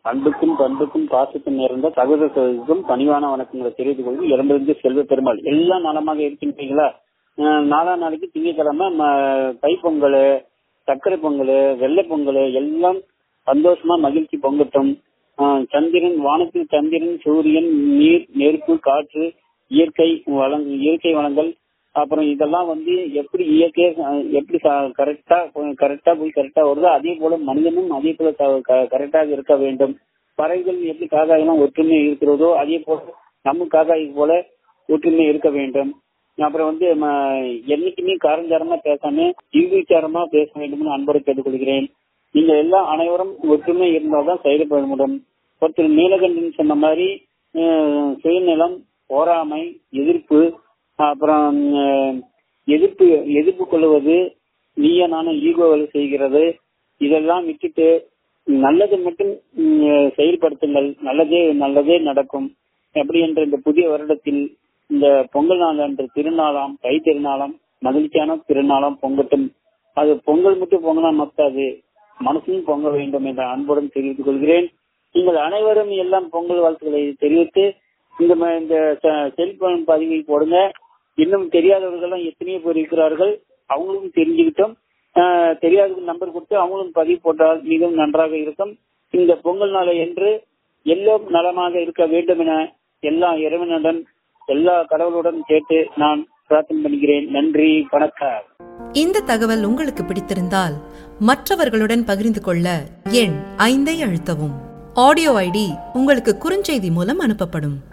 அன்புக்கும் பண்புக்கும் பாசத்துக்கும் நேர்ந்த சகோதரர்களுக்கும் பணிவான வணக்கங்களை தெரிவித்துக் கொள்வது இடமிருந்து செல்வ பெருமாள் எல்லாம் நலமாக இருக்கின்றீங்களா அஹ் நாலாம் நாளைக்கு திங்கட்கிழமை ம- தைப்பொங்கல் சர்க்கரை பொங்கல் வெள்ளை பொங்கல் எல்லாம் சந்தோஷமா மகிழ்ச்சி பொங்கட்டும் அஹ் சந்திரன் வானத்தில் சந்திரன் சூரியன் நீர் நெருப்பு காற்று இயற்கை வளங் இயற்கை வளங்கள் அப்புறம் இதெல்லாம் வந்து எப்படி இயற்கையா அஹ், எப்படி கரெக்டா கரெக்டா போய் கரெக்டா வருதோ அதே போல மனிதனும் அதே போல கரெக்டாக இருக்க வேண்டும் பறவைகள் எப்படி காக்காயெல்லாம் ஒற்றுமை இருக்கிறதோ அதே போல நம்ம காக்காய் போல ஒற்றுமை இருக்க வேண்டும் அப்புறம் வந்து ம- என்னைக்குமே காரஞ்சாரமா பேசாம ஜீவிச்சாரமா பேச வேண்டும்னு அன்போடு கேட்டுக்கொள்கிறேன் நீங்க எல்லாம் அனைவரும் ஒற்றுமை இருந்தால்தான் செயல்பட முடியும் ஒருத்தர் நீலகண்டன் சொன்ன மாதிரி அஹ், சுயநலம் போராமை எதிர்ப்பு அப்புறம் அஹ், எதிர்ப்பு எதிர்ப்பு கொள்வது நீய நானும் ஈகோவில் செய்கிறது இதெல்லாம் விட்டுட்டு நல்லது மட்டும் உம், செயல்படுத்துங்கள் நல்லதே நல்லதே நடக்கும் எப்படி என்ற இந்த புதிய வருடத்தில் இந்த பொங்கல் நாள் அன்று திருநாளாம் தை திருநாளாம் மகிழ்ச்சியான திருநாளாம் பொங்கட்டும் அது பொங்கல் மட்டும் பொங்கலாம் மத்தாது மனசும் பொங்க வேண்டும் என்ற அன்புடன் தெரிவித்துக் கொள்கிறேன் நீங்கள் அனைவரும் எல்லாம் பொங்கல் வாழ்த்துக்களை தெரிவித்து இந்த ம- இந்த செ- செல்போன் பதிவை போடுங்க இன்னும் தெரியாதவர்கள் எத்தனையோ பேர் இருக்கிறார்கள் அவங்களும் தெரிஞ்சுக்கிட்டோம் ஆஹ் தெரியாத நம்பர் கொடுத்து அவங்களும் பதிவு போட்டால் மிகவும் நன்றாக இருக்கும் இந்த பொங்கல் நாளை என்று எல்லோரும் நலமாக இருக்க வேண்டும் என எல்லா இறைவனுடன் எல்லா கடவுளுடன் கேட்டு நான் பிரார்த்தனை பண்ணுகிறேன் நன்றி வணக்கம் இந்த தகவல் உங்களுக்கு பிடித்திருந்தால் மற்றவர்களுடன் பகிர்ந்து கொள்ள எண் ஐந்தை அழுத்தவும் ஆடியோ ஐடி உங்களுக்கு குறுஞ்செய்தி மூலம் அனுப்பப்படும்